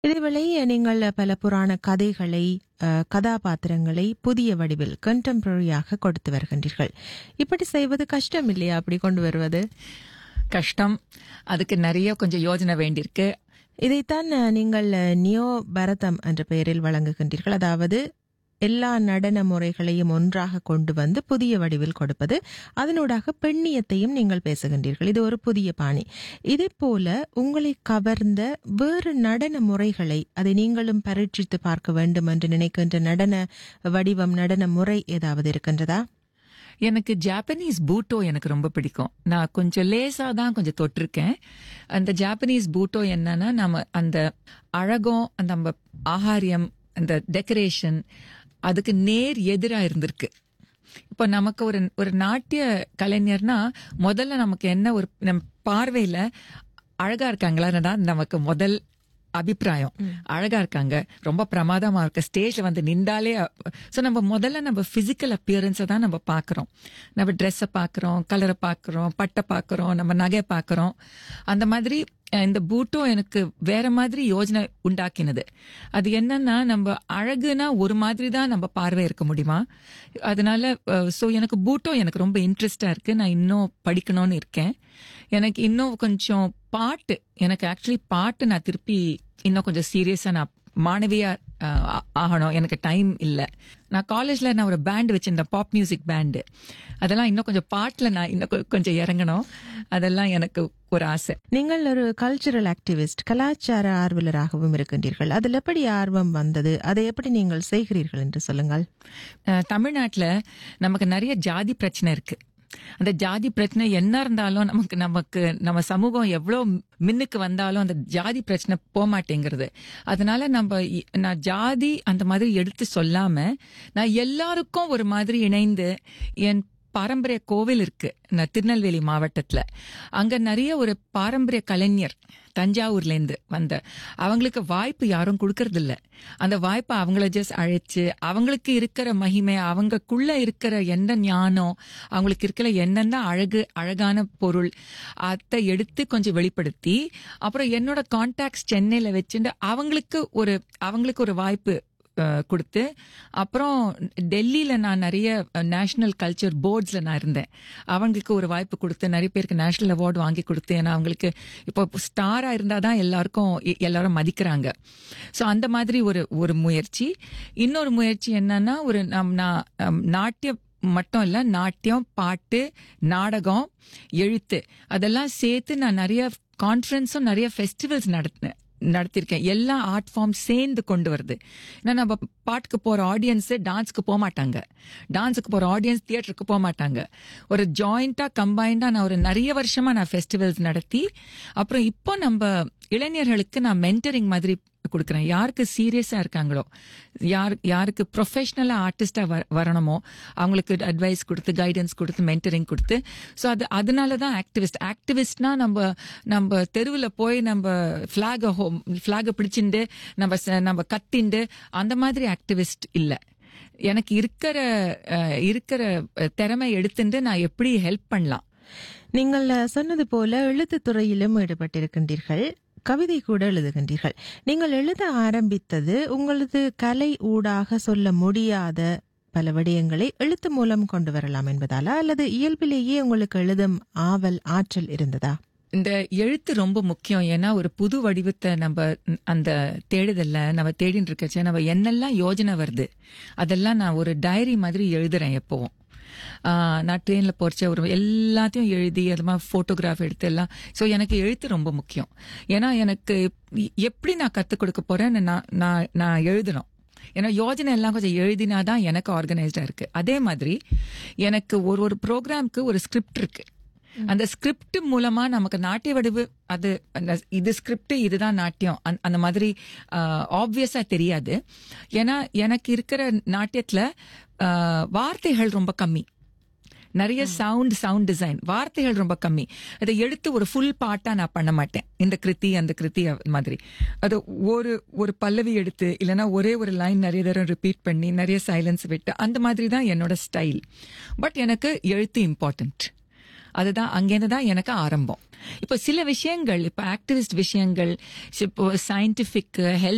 இதேவேளை நீங்கள் பல புராண கதைகளை அஹ், கதாபாத்திரங்களை புதிய வடிவில் கண்டெம்பரரியாக கொடுத்து வருகின்றீர்கள் இப்படி செய்வது கஷ்டம் இல்லையா அப்படி கொண்டு வருவது கஷ்டம் அதுக்கு நிறைய கொஞ்சம் யோஜனை வேண்டியிருக்கு இதைத்தான் அஹ், நீங்கள் அஹ், நியோ பரதம் என்ற பெயரில் வழங்குகின்றீர்கள் அதாவது எல்லா நடன முறைகளையும் ஒன்றாக கொண்டு வந்து புதிய வடிவில் கொடுப்பது அதனூடாக பெண்ணியத்தையும் நீங்கள் பேசுகின்றீர்கள் இது ஒரு புதிய பாணி இதே போல உங்களை கவர்ந்த வேறு நடன முறைகளை அதை நீங்களும் பரீட்சித்து பார்க்க வேண்டும் என்று நினைக்கின்ற நடன வடிவம் நடன முறை ஏதாவது இருக்கின்றதா எனக்கு ஜாப்பனீஸ் பூட்டோ எனக்கு ரொம்ப பிடிக்கும் நான் கொஞ்சம் லேசா தான் கொஞ்சம் தொட்டிருக்கேன் அந்த ஜாப்பனீஸ் பூட்டோ என்னன்னா நம்ம அந்த அழகும் அந்த நம்ம ஆகாரியம் அந்த டெக்கரேஷன் அதுக்கு நேர் எதிரா இருந்திருக்கு இப்போ நமக்கு ஒரு ஒரு நாட்டிய கலைஞர்னா முதல்ல நமக்கு என்ன ஒரு நம்ம பார்வையில அழகா இருக்காங்களா தான் நமக்கு முதல் அபிப்பிராயம் அழகா இருக்காங்க ரொம்ப பிரமாதமா இருக்கு ஸ்டேஜ்ல வந்து நின்றாலே ஸோ நம்ம முதல்ல நம்ம பிசிக்கல் அப்பியரன்ஸை தான் நம்ம பார்க்குறோம் நம்ம ட்ரெஸ்ஸை பார்க்குறோம் கலரை பார்க்குறோம் பட்டை பார்க்குறோம் நம்ம நகை பார்க்குறோம் அந்த மாதிரி அஹ், இந்த பூட்டும் எனக்கு வேற மாதிரி யோஜனை உண்டாக்கினது அது என்னன்னா நம்ம அழகுனா ஒரு மாதிரி தான் நம்ம பார்வை இருக்க முடியுமா அதனால ஸோ எனக்கு பூட்டும் எனக்கு ரொம்ப இன்ட்ரெஸ்டா இருக்கு நான் இன்னும் படிக்கணும்னு இருக்கேன் எனக்கு இன்னும் கொஞ்சம் பாட்டு எனக்கு ஆக்சுவலி பாட்டு நான் திருப்பி இன்னும் கொஞ்சம் சீரியஸா நான் மாணவியா அஹ், ஆ- ஆகணும் எனக்கு டைம் இல்லை நான் காலேஜ்ல நான் ஒரு பேண்ட் வச்சிருந்தேன் பாப் மியூசிக் பேண்டு அதெல்லாம் இன்னும் கொஞ்சம் பாட்டுல நான் இன்னும் கொ- கொஞ்சம் இறங்கணும் அதெல்லாம் எனக்கு ஒரு ஆசை நீங்கள் ஒரு கல்ச்சுரல் ஆக்டிவிஸ்ட் கலாச்சார ஆர்வலராகவும் இருக்கின்றீர்கள் அதில் எப்படி ஆர்வம் வந்தது அதை எப்படி நீங்கள் செய்கிறீர்கள் என்று சொல்லுங்கள் அஹ், தமிழ்நாட்டுல நமக்கு நிறைய ஜாதி பிரச்சனை இருக்கு அந்த ஜாதி பிரச்சனை என்ன இருந்தாலும் நமக்கு நமக்கு நம்ம சமூகம் எவ்வளவு மின்னுக்கு வந்தாலும் அந்த ஜாதி பிரச்சனை போக மாட்டேங்கிறது அதனால நம்ம இ- நான் ஜாதி அந்த மாதிரி எடுத்து சொல்லாம நான் எல்லாருக்கும் ஒரு மாதிரி இணைந்து என் பாரம்பரிய கோவில் இருக்கு நான் திருநெல்வேலி மாவட்டத்துல அங்க நிறைய ஒரு பாரம்பரிய கலைஞர் தஞ்சாவூர்ல இருந்து வந்த அவங்களுக்கு வாய்ப்பு யாரும் கொடுக்கறது இல்ல அந்த வாய்ப்பை அவங்கள ஜஸ்ட் அழைச்சு அவங்களுக்கு இருக்கிற மகிமை அவங்கக்குள்ள இருக்கிற என்ன ஞானம் அவங்களுக்கு இருக்கிற என்னென்ன அழகு அழகான பொருள் அதை எடுத்து கொஞ்சம் வெளிப்படுத்தி அப்புறம் என்னோட கான்டாக்ட்ஸ் சென்னையில வச்சுட்டு அவங்களுக்கு ஒரு அவங்களுக்கு ஒரு வாய்ப்பு அஹ், கொடுத்து அப்புறம் டெல்லியில நான் நிறைய நேஷனல் கல்ச்சர் போர்ட்ஸ்ல நான் இருந்தேன் அவங்களுக்கு ஒரு வாய்ப்பு கொடுத்து நிறைய பேருக்கு நேஷனல் அவார்டு வாங்கி கொடுத்து ஏன்னா அவங்களுக்கு இப்போ ஸ்டாரா இருந்தாதான் எல்லாருக்கும் எ- எல்லாரும் மதிக்கிறாங்க ஸோ அந்த மாதிரி ஒரு ஒரு முயற்சி இன்னொரு முயற்சி என்னன்னா ஒரு நம் நான் அம், நாட்டிய மட்டும் இல்ல நாட்டியம் பாட்டு நாடகம் எழுத்து அதெல்லாம் சேர்த்து நான் நிறைய கான்ஃபரன்ஸும் நிறைய ஃபெஸ்டிவல்ஸ் நடத்தினேன் நடத்திருக்கேன் எல்லா ஆர்ட் ஃபார்ம் சேர்ந்து கொண்டு வருது ஏன்னா நம்ம பாட்டுக்கு போற ஆடியன்ஸ் டான்ஸ்க்கு போக மாட்டாங்க டான்ஸுக்கு போற ஆடியன்ஸ் தியேட்டருக்கு போக மாட்டாங்க ஒரு ஜாயிண்டா கம்பைண்டா நான் ஒரு நிறைய வருஷமா நான் ஃபெஸ்டிவல்ஸ் நடத்தி அப்புறம் இப்போ நம்ம இளைஞர்களுக்கு நான் மென்டரிங் மாதிரி கொடுக்குறேன் யாருக்கு சீரியஸா இருக்காங்களோ யார் யாருக்கு ப்ரொஃபஷனலா ஆர்டிஸ்டா வரணுமோ அவங்களுக்கு அட்வைஸ் கொடுத்து கைடன்ஸ் கொடுத்து மென்டரிங் கொடுத்து ஸோ அது அதனால தான் ஆக்டிவிஸ்ட் ஆக்டிவிஸ்ட்னா நம்ம நம்ம தெருவில் போய் நம்ம ஃபிளாக ஹோம் ஃபிளாகை பிடிச்சிண்டு நம்ம ச- நம்ம கத்திண்டு அந்த மாதிரி ஆக்டிவிஸ்ட் இல்லை எனக்கு இருக்கிற அஹ், இருக்கிற அஹ், திறமை எடுத்துட்டு நான் எப்படி ஹெல்ப் பண்ணலாம் நீங்கள் அஹ், சொன்னது போல எழுத்துத் துறையிலும் ஈடுபட்டிருக்கின்றீர்கள் கவிதை கூட எழுதுகின்றீர்கள் நீங்கள் எழுத ஆரம்பித்தது உங்களது கலை ஊடாக சொல்ல முடியாத பல விடயங்களை எழுத்து மூலம் கொண்டு வரலாம் என்பதாலா அல்லது இயல்பிலேயே உங்களுக்கு எழுதும் ஆவல் ஆற்றல் இருந்ததா இந்த எழுத்து ரொம்ப முக்கியம் ஏன்னா ஒரு புது வடிவத்தை நம்ம அந்த தேடுதல்ல நம்ம தேடிட்டு இருக்கச்ச நம்ம என்னெல்லாம் யோஜனை வருது அதெல்லாம் நான் ஒரு டைரி மாதிரி எழுதுறேன் எப்பவும் ஆஹ் நான் ட்ரெயினில் போறச்ச ஒரு எல்லாத்தையும் எழுதி அது மாதிரி ஃபோட்டோகிராஃப் எடுத்து எல்லாம் ஸோ எனக்கு எழுத்து ரொம்ப முக்கியம் ஏன்னா எனக்கு எ- எப்படி நான் கற்றுக் கொடுக்க போறேன்னு நான் நான் நான் எழுதணும் ஏன்னா யோஜனை எல்லாம் கொஞ்சம் எழுதினாதான் எனக்கு ஆர்கனைஸ்டா இருக்கு அதே மாதிரி எனக்கு ஒரு ஒரு ப்ரோக்ராம்க்கு ஒரு ஸ்கிரிப்ட் இருக்கு அந்த ஸ்கிரிப்ட் மூலமா நமக்கு நாட்டிய வடிவு அது அந்த இது ஸ்கிரிப்ட் இதுதான் நாட்டியம் அந்த- அந்த மாதிரி ஆப்வியஸா தெரியாது ஏன்னா எனக்கு இருக்கிற நாட்டியத்துல ஆஹ், வார்த்தைகள் ரொம்ப கம்மி நிறைய சவுண்ட் சவுண்ட் டிசைன் வார்த்தைகள் ரொம்ப கம்மி அதை எடுத்து ஒரு ஃபுல் பாட்டா நான் பண்ண மாட்டேன் இந்த கிருதி அந்த கிருதி அந்த மாதிரி அது ஒரு ஒரு பல்லவி எடுத்து இல்லைன்னா ஒரே ஒரு லைன் நிறைய தடவை ரிப்பீட் பண்ணி நிறைய சைலன்ஸ் விட்டு அந்த மாதிரி தான் என்னோட ஸ்டைல் பட் எனக்கு எழுத்து இம்பார்ட்டன்ட் அதுதான் அங்கேருந்து தான் எனக்கு ஆரம்பம் இப்போ சில விஷயங்கள் இப்போ ஆக்டிவிஸ்ட் விஷயங்கள் இப்போ சயின்டிஃபிக் ஹெல்த்